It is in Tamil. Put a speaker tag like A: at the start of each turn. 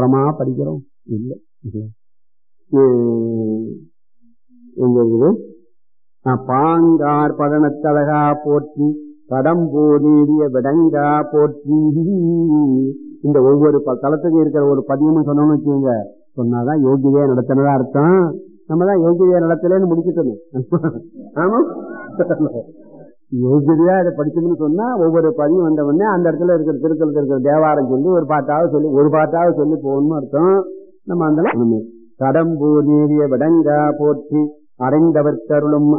A: அப்புறமா படிக்கிறோம் இல்லை இல்லை. உம், எங்க இருக்குது ஆ, பாங்கார் பதனத்தழகா போற்றி கடம்போ நீடிய விடங்கா போற்றி இந்த ஒவ்வொரு ப- தளத்துக்கும் இருக்கிற ஒரு பதியமும் சொன்னோம்னு வச்சுக்கோங்க சொன்னாதான் யோகிதையா நடத்தினதா அர்த்தம் நம்ம தான் யோகிதையா நடத்தலன்னு முடிச்சுட்டோம் ஆமா யோகிதையா இதை படிச்சோம்னு சொன்னா ஒவ்வொரு பதியும் வந்த உடனே அந்த இடத்துல இருக்கிற திருத்தலத்தில் இருக்கிற தேவாரம் சொல்லி ஒரு பாட்டாவது சொல்லி ஒரு பாட்டாவது சொல்லி போகணும்னு அர்த்தம் நம்ம அந்த கடம்பூர் நீரிய விடங்கா போற்றி அடைந்தவர் கருளும்